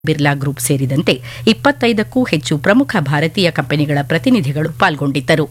Birla group ಸೇರಿದಂತೆ ಇಪ್ಪತ್ತೈದಕ್ಕೂ ಹೆಚ್ಚು ಪ್ರಮುಖ ಭಾರತೀಯ ಕಂಪನಿಗಳ ಪ್ರತಿನಿಧಿಗಳು ಪಾಲ್ಗೊಂಡಿದ್ದರು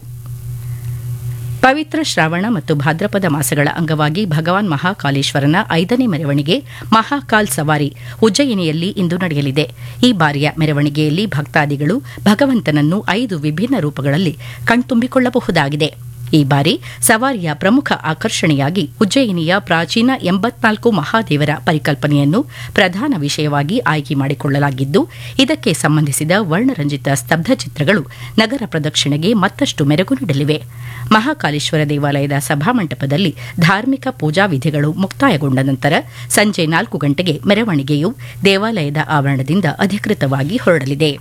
ಪವಿತ್ರ ಶ್ರಾವಣ ಮತ್ತು ಭಾದ್ರಪದ ಮಾಸಗಳ ಅಂಗವಾಗಿ ಭಗವಾನ್ ಮಹಾಕಾಲೇಶ್ವರನ ಐದನೇ ಮೆರವಣಿಗೆ ಮಹಾಕಾಲ್ ಸವಾರಿ ಉಜ್ಜಯಿನಿಯಲ್ಲಿ ಇಂದು ನಡೆಯಲಿದೆ ಈ ಬಾರಿಯ ಮೆರವಣಿಗೆಯಲ್ಲಿ ಭಕ್ತಾದಿಗಳು ಭಗವಂತನನ್ನು ಐದು ವಿಭಿನ್ನ ರೂಪಗಳಲ್ಲಿ ಕಣ್ತುಂಬಿಕೊಳ್ಳಬಹುದಾಗಿದೆ ಈ ಬಾರಿ ಸವಾರಿಯ ಪ್ರಮುಖ ಆಕರ್ಷಣೆಯಾಗಿ ಉಜ್ಜಯಿನಿಯ ಪ್ರಾಚೀನ ಎಂಬತ್ನಾಲ್ಕು ಮಹಾದೇವರ ಪರಿಕಲ್ಪನೆಯನ್ನು ಪ್ರಧಾನ ವಿಷಯವಾಗಿ ಆಯ್ಕೆ ಮಾಡಿಕೊಳ್ಳಲಾಗಿದ್ದು ಇದಕ್ಕೆ ಸಂಬಂಧಿಸಿದ ವರ್ಣರಂಜಿತ ಸ್ತಬ್ಧ ಚಿತ್ರಗಳು ನಗರ ಪ್ರದಕ್ಷಿಣೆಗೆ ಮತ್ತಷ್ಟು ಮೆರುಗು ನೀಡಲಿವೆ ಮಹಾಕಾಲೇಶ್ವರ ದೇವಾಲಯದ ಸಭಾಮಂಟಪದಲ್ಲಿ ಧಾರ್ಮಿಕ ಪೂಜಾ ವಿಧಿಗಳು ಮುಕ್ತಾಯಗೊಂಡ ನಂತರ ಸಂಜೆ ನಾಲ್ಕು ಗಂಟೆಗೆ ಮೆರವಣಿಗೆಯು ದೇವಾಲಯದ ಆವರಣದಿಂದ ಅಧಿಕೃತವಾಗಿ ಹೊರಡಲಿದೆ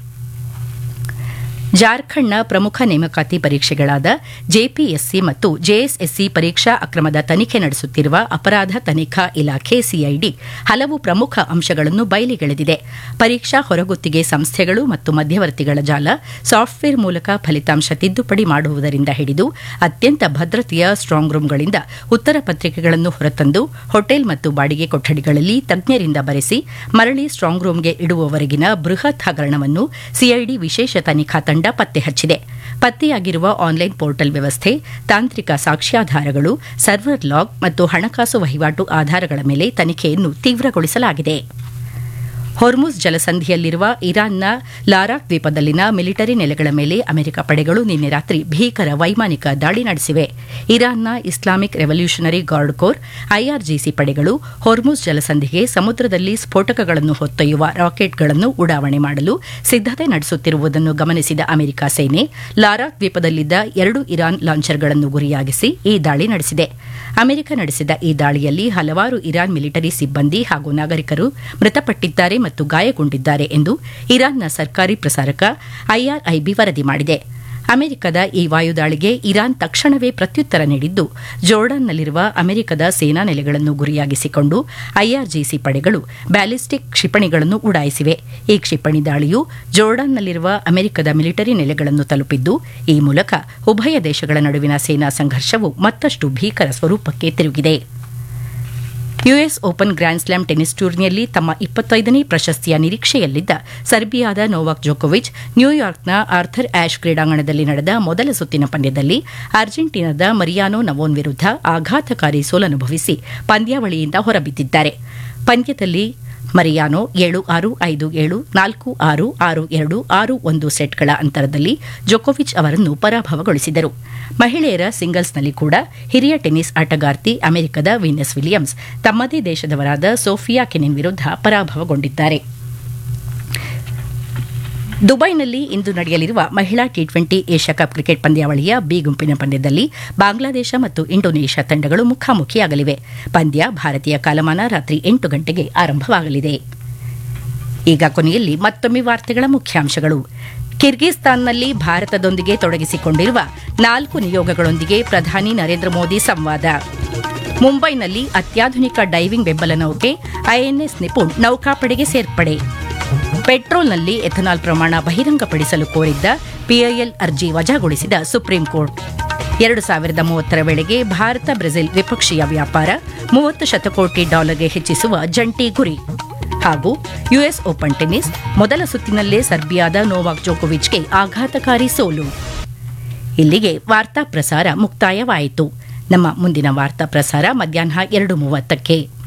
ಜಾರ್ಖಂಡ್ನ ಪ್ರಮುಖ ನೇಮಕಾತಿ ಪರೀಕ್ಷೆಗಳಾದ ಜೆಪಿಎಸ್ಸಿ ಮತ್ತು ಜೆಎಸ್ಎಸ್ಸಿ ಪರೀಕ್ಷಾ ಅಕ್ರಮದ ತನಿಖೆ ನಡೆಸುತ್ತಿರುವ ಅಪರಾಧ ತನಿಖಾ ಇಲಾಖೆ ಸಿಐಡಿ ಹಲವು ಪ್ರಮುಖ ಅಂಶಗಳನ್ನು ಬಯಲಿಗೆಳೆದಿದೆ ಪರೀಕ್ಷಾ ಹೊರಗುತ್ತಿಗೆ ಸಂಸ್ಥೆಗಳು ಮತ್ತು ಮಧ್ಯವರ್ತಿಗಳ ಜಾಲ ಸಾಫ್ಟ್ವೇರ್ ಮೂಲಕ ಫಲಿತಾಂಶ ತಿದ್ದುಪಡಿ ಮಾಡುವುದರಿಂದ ಹಿಡಿದು ಅತ್ಯಂತ ಭದ್ರತೆಯ ಸ್ಟ್ರಾಂಗ್ ರೂಂಗಳಿಂದ ಉತ್ತರ ಪತ್ರಿಕೆಗಳನ್ನು ಹೊರತಂದು ಹೋಟೆಲ್ ಮತ್ತು ಬಾಡಿಗೆ ಕೊಠಡಿಗಳಲ್ಲಿ ತಜ್ಞರಿಂದ ಬರೆಸಿ ಮರಳಿ ಸ್ಟ್ರಾಂಗ್ ರೂಂಗೆ ಇಡುವವರೆಗಿನ ಬೃಹತ್ ಹಗರಣವನ್ನು ಸಿಐಡಿ ವಿಶೇಷ ತನಿಖಾ ತಂಡ ಪತ್ತೆ ಹಚ್ಚಿದೆ ಪತ್ತೆಯಾಗಿರುವ ಆನ್ಲೈನ್ ಪೋರ್ಟಲ್ ವ್ಯವಸ್ಥೆ ತಾಂತ್ರಿಕ ಸಾಕ್ಷ್ಯಾಧಾರಗಳು ಸರ್ವರ್ ಲಾಗ್ ಮತ್ತು ಹಣಕಾಸು ವಹಿವಾಟು ಆಧಾರಗಳ ಮೇಲೆ ತನಿಖೆಯನ್ನು ತೀವ್ರಗೊಳಿಸಲಾಗಿದೆ ಹೊರ್ಮುಜ್ ಜಲಸಂಧಿಯಲ್ಲಿರುವ ಇರಾನ್ನ ಲಾರಾಕ್ ದ್ವೀಪದಲ್ಲಿನ ಮಿಲಿಟರಿ ನೆಲೆಗಳ ಮೇಲೆ ಅಮೆರಿಕ ಪಡೆಗಳು ನಿನ್ನೆ ರಾತ್ರಿ ಭೀಕರ ವೈಮಾನಿಕ ದಾಳಿ ನಡೆಸಿವೆ ಇರಾನ್ನ Islamic revolutionary guard corps IRGC ಪಡೆಗಳು ಹೊರ್ಮುಜ್ ಜಲಸಂಧಿಗೆ ಸಮುದ್ರದಲ್ಲಿ ಸ್ಫೋಟಕಗಳನ್ನು ಹೊತ್ತೊಯ್ಯುವ ರಾಕೆಟ್ಗಳನ್ನು ಉಡಾವಣೆ ಮಾಡಲು ಸಿದ್ದತೆ ನಡೆಸುತ್ತಿರುವುದನ್ನು ಗಮನಿಸಿದ ಅಮೆರಿಕ ಸೇನೆ ಲಾರಾಕ್ ದ್ವೀಪದಲ್ಲಿದ್ದ ಎರಡು ಇರಾನ್ ಲಾಂಚರ್ಗಳನ್ನು ಗುರಿಯಾಗಿಸಿ ಈ ದಾಳಿ ನಡೆಸಿದೆ ಅಮೆರಿಕ ನಡೆಸಿದ ಈ ದಾಳಿಯಲ್ಲಿ ಹಲವಾರು ಇರಾನ್ ಮಿಲಿಟರಿ ಸಿಬ್ಬಂದಿ ಹಾಗೂ ನಾಗರಿಕರು ಮೃತಪಟ್ಟಿದ್ದಾರೆ ಮತ್ತು ಗಾಯಗೊಂಡಿದ್ದಾರೆ ಎಂದು ಇರಾನ್ನ ಸರ್ಕಾರಿ ಪ್ರಸಾರಕ ಐಆರ್ಐಬಿ ವರದಿ ಮಾಡಿದೆ ಅಮೆರಿಕದ ಈ ವಾಯುದಾಳಿಗೆ ಇರಾನ್ ತಕ್ಷಣವೇ ಪ್ರತ್ಯುತ್ತರ ನೀಡಿದ್ದು ಜೋರ್ಡನ್ನಲ್ಲಿರುವ ಅಮೆರಿಕದ ಸೇನಾ ನೆಲೆಗಳನ್ನು ಗುರಿಯಾಗಿಸಿಕೊಂಡು ಐಆರ್ಜಿಸಿ ಪಡೆಗಳು ಬ್ಯಾಲಿಸ್ಟಿಕ್ ಕ್ಷಿಪಣಿಗಳನ್ನು ಉಡಾಯಿಸಿವೆ ಈ ಕ್ಷಿಪಣಿ ದಾಳಿಯು ಜೋರ್ಡನ್ನಲ್ಲಿರುವ ಅಮೆರಿಕದ ಮಿಲಿಟರಿ ನೆಲೆಗಳನ್ನು ತಲುಪಿದ್ದು ಈ ಮೂಲಕ ಉಭಯ ದೇಶಗಳ ನಡುವಿನ ಸೇನಾ ಸಂಘರ್ಷವು ಮತ್ತಷ್ಟು ಭೀಕರ ಸ್ವರೂಪಕ್ಕೆ ತಿರುಗಿದೆ US Open grand slam tennis ಟೂರ್ನಿಯಲ್ಲಿ ತಮ್ಮ ಇಪ್ಪತ್ತೈದನೇ ಪ್ರಶಸ್ತಿಯ ನಿರೀಕ್ಷೆಯಲ್ಲಿದ್ದ ಸರ್ಬಿಯಾದ ನೋವಾಕ್ ಜೋಕೋವಿಚ್ ನ್ಯೂಯಾರ್ಕ್ನ ಆರ್ಥರ್ ಆಶ್ ಕ್ರೀಡಾಂಗಣದಲ್ಲಿ ನಡೆದ ಮೊದಲ ಸುತ್ತಿನ ಪಂದ್ಯದಲ್ಲಿ ಅರ್ಜೆಂಟೀನಾದ ಮರಿಯಾನೋ ನವೋನ್ ವಿರುದ್ಧ ಆಘಾತಕಾರಿ ಸೋಲನುಭವಿಸಿ ಪಂದ್ಯಾವಳಿಯಿಂದ ಹೊರಬಿದ್ದಿದ್ದಾರೆ ಪಂದ್ಯದಲ್ಲಿ ಮರಿಯಾನೋ ಏಳು ಆರು ಐದು ಏಳು ನಾಲ್ಕು ಆರು ಆರು ಎರಡು ಆರು ಒಂದು ಸೆಟ್ಗಳ ಅಂತರದಲ್ಲಿ ಜೊಕೋವಿಚ್ ಅವರನ್ನು ಪರಾಭವಗೊಳಿಸಿದರು ಮಹಿಳೆಯರ ಸಿಂಗಲ್ಸ್ನಲ್ಲಿ ಕೂಡ ಹಿರಿಯ ಟೆನ್ನಿಸ್ ಆಟಗಾರ್ತಿ ಅಮೆರಿಕದ ವೀನಸ್ ವಿಲಿಯಮ್ಸ್ ತಮ್ಮದೇ ದೇಶದವರಾದ ಸೋಫಿಯಾ ಕೆನಿನ್ ವಿರುದ್ಧ ಪರಾಭವಗೊಂಡಿದ್ದಾರೆ ದುಬೈನಲ್ಲಿ ಇಂದು ನಡೆಯಲಿರುವ ಮಹಿಳಾ T twenty Asia cup cricket ಪಂದ್ಯಾವಳಿಯ ಬಿ ಗುಂಪಿನ ಪಂದ್ಯದಲ್ಲಿ ಬಾಂಗ್ಲಾದೇಶ ಮತ್ತು ಇಂಡೋನೇಷ್ಯಾ ತಂಡಗಳು ಮುಖಾಮುಖಿಯಾಗಲಿವೆ ಪಂದ್ಯ ಭಾರತೀಯ ಕಾಲಮಾನ ರಾತ್ರಿ ಎಂಟು ಗಂಟೆಗೆ ಆರಂಭವಾಗಲಿದೆ ಈಗ ಕೊನೆಯಲ್ಲಿ ಮತ್ತೊಮ್ಮೆ ವಾರ್ತೆಗಳ ಮುಖ್ಯಾಂಶಗಳು ಕಿರ್ಗಿಸ್ತಾನ್ನಲ್ಲಿ ಭಾರತದೊಂದಿಗೆ ತೊಡಗಿಸಿಕೊಂಡಿರುವ ನಾಲ್ಕು ನಿಯೋಗಗಳೊಂದಿಗೆ ಪ್ರಧಾನಿ ನರೇಂದ್ರ ಮೋದಿ ಸಂವಾದ ಮುಂಬೈನಲ್ಲಿ ಅತ್ಯಾಧುನಿಕ ಡೈವಿಂಗ್ ಬೆಂಬಲ ನೌಕೆ ಐಎನ್ಎಸ್ ನಿಪುಣ್ ನೌಕಾಪಡೆಗೆ ಸೇರ್ಪಡೆ ಪೆಟ್ರೋಲ್ನಲ್ಲಿ ಎಥನಾಲ್ ಪ್ರಮಾಣ ಬಹಿರಂಗಪಡಿಸಲು ಕೋರಿದ್ದ ಪಿಐಎಲ್ ಅರ್ಜಿ ವಜಾಗೊಳಿಸಿದ ಸುಪ್ರೀಂ ಕೋರ್ಟ್ ಎರಡು ಸಾವಿರದ ಮೂವತ್ತರ ವೇಳೆಗೆ ಭಾರತ ಬ್ರೆಜಿಲ್ ದ್ವಿಪಕ್ಷೀಯ ವ್ಯಾಪಾರ ಮೂವತ್ತು ಶತಕೋಟಿ ಡಾಲರ್ಗೆ ಹೆಚ್ಚಿಸುವ ಜಂಟಿ ಗುರಿ ಹಾಗೂ ಯುಎಸ್ ಓಪನ್ ಟೆನ್ನಿಸ್ ಮೊದಲ ಸುತ್ತಿನಲ್ಲೇ ಸರ್ಬಿಯಾದ ನೋವಾಕ್ ಜೋಕೋವಿಚ್ಗೆ ಆಘಾತಕಾರಿ ಸೋಲು ಇಲ್ಲಿಗೆ ವಾರ್ತಾ ಪ್ರಸಾರ ಮುಕ್ತಾಯವಾಯಿತು ನಮ್ಮ ಮುಂದಿನ ವಾರ್ತಾ ಪ್ರಸಾರ ಮಧ್ಯಾಹ್ನ ಎರಡು ಮೂವತ್ತಕ್ಕೆ